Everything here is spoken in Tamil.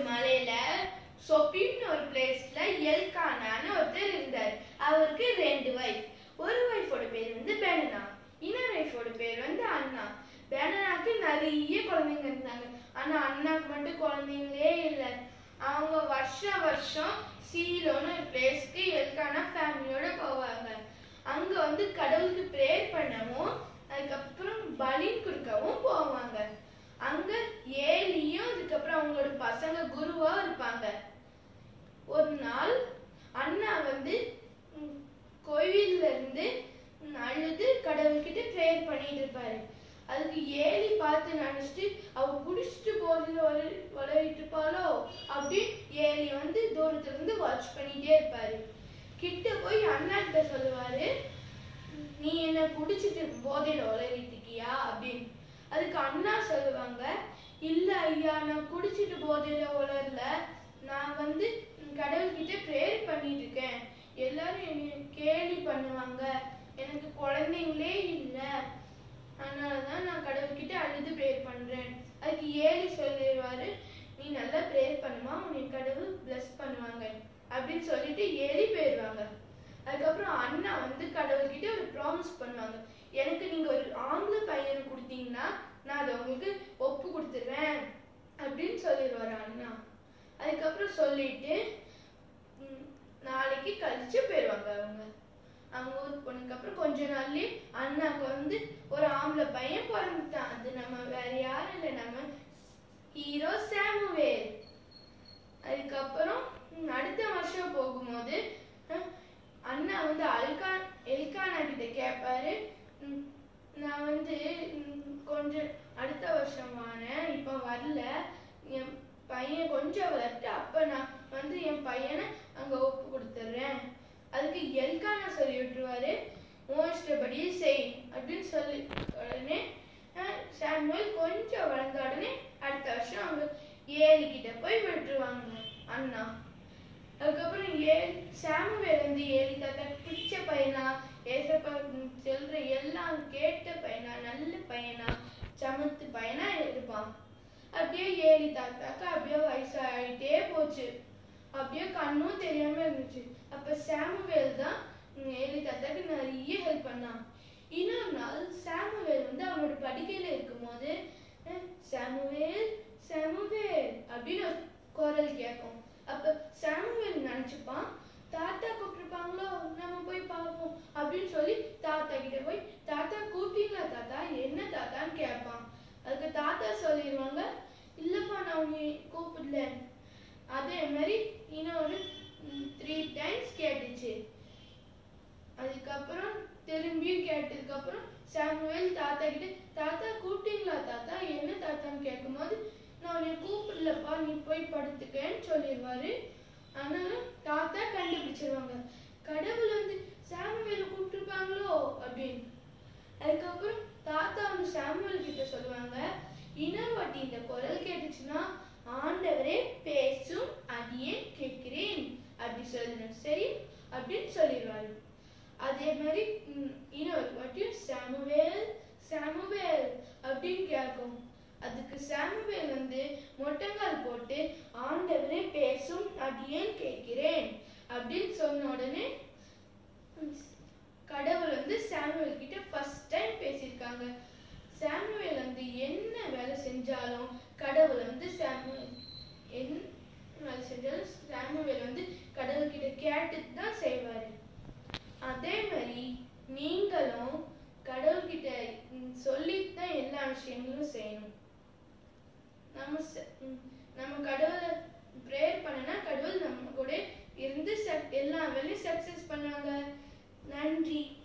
மலையில சொப்பின்னு ஒரு பிளேஸ்ல எல்கானான்னு ஒருத்தர் இருந்தார் அவருக்கு ரெண்டு வைஃப் ஒரு வைஃபோட பேர் வந்து பேனனா இன்னொரு வைஃபோட பேர் வந்து அண்ணா பேனனாக்கு நிறைய குழந்தைங்க இருந்தாங்க ஆனா அண்ணாக்கு மட்டும் குழந்தைங்களே இல்லை அவங்க வருஷம் வருஷம் சீலோன்னு ஒரு பிளேஸ்க்கு எல்கானா ஃபேமிலியோட போவாங்க அங்க வந்து கடவுளுக்கு ப்ரேயர் பண்ணவும் அதுக்கப்புறம் பலி கொடுக்கவும் போவாங்க அங்க ஏலியும் அதுக்கப்புறம் அவங்களோட பசங்க குருவா இருப்பாங்க ஒரு நாள் அண்ணா வந்து ம், கோவில்ல இருந்து ம், அழுது கடவுள்கிட்ட ப்ரேயர் பண்ணிட்டு இருப்பாரு அதுக்கு ஏலி பார்த்து நினைச்சிட்டு அவ குடிச்சிட்டு போதில் வளரிட்டு இருப்பாளோ அப்படி ஏலி வந்து தூரத்துல இருந்து வாட்ச் பண்ணிட்டே இருப்பாரு கிட்ட போய் அண்ணா கிட்ட சொல்லுவாரு நீ என்ன குடிச்சிட்டு போதையில உளறிட்டு இருக்கியா அப்படின்னு அதுக்கு அண்ணா சொல்லுவாங்க இல்ல ஐயா நான் குடிச்சிட்டு போதையில உளரல நான் வந்து கடவுள்கிட்ட ப்ரேயர் பண்ணிட்டு இருக்கேன் எல்லாரும் என்னை கேலி பண்ணுவாங்க எனக்கு குழந்தைங்களே இல்லை அதனாலதான் நான் கடவுள்கிட்ட அழுது ப்ரேயர் பண்றேன் அதுக்கு ஏலி சொல்லிடுவாரு நீ நல்லா ப்ரேயர் பண்ணுமா உன்னை கடவுள் பிளஸ் பண்ணுவாங்க அப்படின்னு சொல்லிட்டு ஏலி போயிடுவாங்க அதுக்கப்புறம் அண்ணா வந்து கடவுள்கிட்ட ஒரு ப்ராமிஸ் பண்ணுவாங்க எனக்கு நீங்க ஒரு ஆம்பளை பையனை கொடுத்தீங்கன்னா நான் அதை உங்களுக்கு ஒப்பு கொடுத்துருவேன் அப்படின்னு சொல்லிடுவாரு அண்ணா அதுக்கப்புறம் சொல்லிட்டு ம், நாளைக்கு கழிச்சு போயிடுவாங்க அவங்க அவங்க ஊருக்கு போனதுக்கு அப்புறம் கொஞ்ச நாள்லயே அண்ணாக்கு வந்து ஒரு ஆம்பளை பையன் பிறந்துட்டான் அது நம்ம வேற யாரும் இல்லை நம்ம ஹீரோ சாமுவேல் அதுக்கப்புறம் ம், அடுத்த வருஷம் போகும்போது அஹ், அண்ணா வந்து அல்கா எல்கானா கிட்ட கேட்பாரு ம், நான் வந்து ம், கொஞ்சம் அடுத்த வருஷம் வானேன் இப்போ வரல என் பையன் கொஞ்சம் வளர்த்து அப்ப நான் வந்து என் பையனை அங்க ஒப்பு கொடுத்துட்றேன் அதுக்கு எல்கானா சொல்லி விட்டுருவாரு உன் இஷ்டப்படி செய் அப்படின்னு சொல்லி உடனே அஹ், சாமுவேல் கொஞ்சம் வளர்ந்த உடனே அடுத்த வருஷம் அவங்க ஏழு கிட்ட போய் விட்டுருவாங்க அண்ணா அதுக்கப்புறம் ஏ சாமுவேல் வந்து ஏழு தாத்தா பிடிச்ச பையனா ஏசப்பா சொல்ற எல்லாம் கேட்ட பையனா நல்ல பையனா சமத்து பையனா இருப்பான் அப்படியே ஏழி தாத்தாக்கு அப்படியே வயசாயிட்டே போச்சு அப்படியே கண்ணும் தெரியாம இருந்துச்சு அப்ப சாமுவேல் தான் ஏழி தாத்தாக்கு நிறைய ஹெல்ப் பண்ணான் இன்னொரு நாள் சாமுவேல் வந்து அவனோட படுக்கையில இருக்கும்போது அஹ், சாமுவேல் சாமுவேல் அப்படின்னு ஒரு குரல் கேட்கும் அப்ப சாமுவேல் நினைச்சுப்பான் தாத்தா கூப்பிட்டுருப்பாங்களோ நம்ம போய் பார்ப்போம் அப்படின்னு சொல்லி தாத்தா கிட்ட போய் தாத்தா கூப்பிட்டீங்களா தாத்தா என்ன தாத்தான்னு கேட்பான் அதுக்கு தாத்தா சொல்லிடுவாங்க இல்லப்பா நான் உன்னை கூப்பிடல அதே மாதிரி இன்னொரு த்ரீ டைம்ஸ் கேட்டுச்சு அதுக்கப்புறம் திரும்பியும் கேட்டதுக்கு அப்புறம் சாமுவேல் தாத்தா கிட்ட தாத்தா கூப்பிட்டீங்களா தாத்தா என்ன தாத்தான்னு கேட்கும்போது நான் உன்னை கூப்பிடலப்பா நீ போய் படுத்துக்கன்னு சொல்லிடுவாரு ஆனாலும் தாத்தா கண்டுபிடிச்சிருவாங்க கடவுள் வந்து சாமுவேல கூப்பிட்டுருப்பாங்களோ அப்படின்னு அதுக்கப்புறம் தாத்தா வந்து சாமுவேல் கிட்ட சொல்லுவாங்க இன்னொரு வாட்டி இந்த குரல் கேட்டுச்சுன்னா ஆண்டவரே பேசும் அடியே கேட்கிறேன் அப்படி சொல்லணும் சரி அப்படின்னு சொல்லிடுவாரு அதே மாதிரி ம், இன்னொரு வாட்டியும் சாமுவேல் சாமுவேல் அப்படின்னு கேட்கும் அதுக்கு சாமுவேல் வந்து மொட்டைங்கால் போட்டு ஆண்டவரே பேசும் அடியேன் கேட்கிறேன் அப்படின்னு சொன்ன உடனே ம், கடவுள் வந்து சாமுவேல் கிட்ட ஃபர்ஸ்ட் டைம் பேசியிருக்காங்க சாமுவேல் வந்து என்ன வேலை செஞ்சாலும் கடவுள் வந்து சாமுவேல் என்ன வேலை செஞ்சாலும் சாமுவேல் வந்து கடவுள் கிட்ட கேட்டுட்டு தான் செய்வாரு அதே மாதிரி நீங்களும் கடவுள்கிட்ட ம், சொல்லிட்டு தான் எல்லா விஷயங்களும் செய்யணும் நம்ம ச- ம், நம்ம கடவுளை ப்ரேயர் பண்ணனா கடவுள் நம்ம கூட இருந்து சக்- எல்லா வேலையும் சக்சஸ் பண்ணுவாங்க நன்றி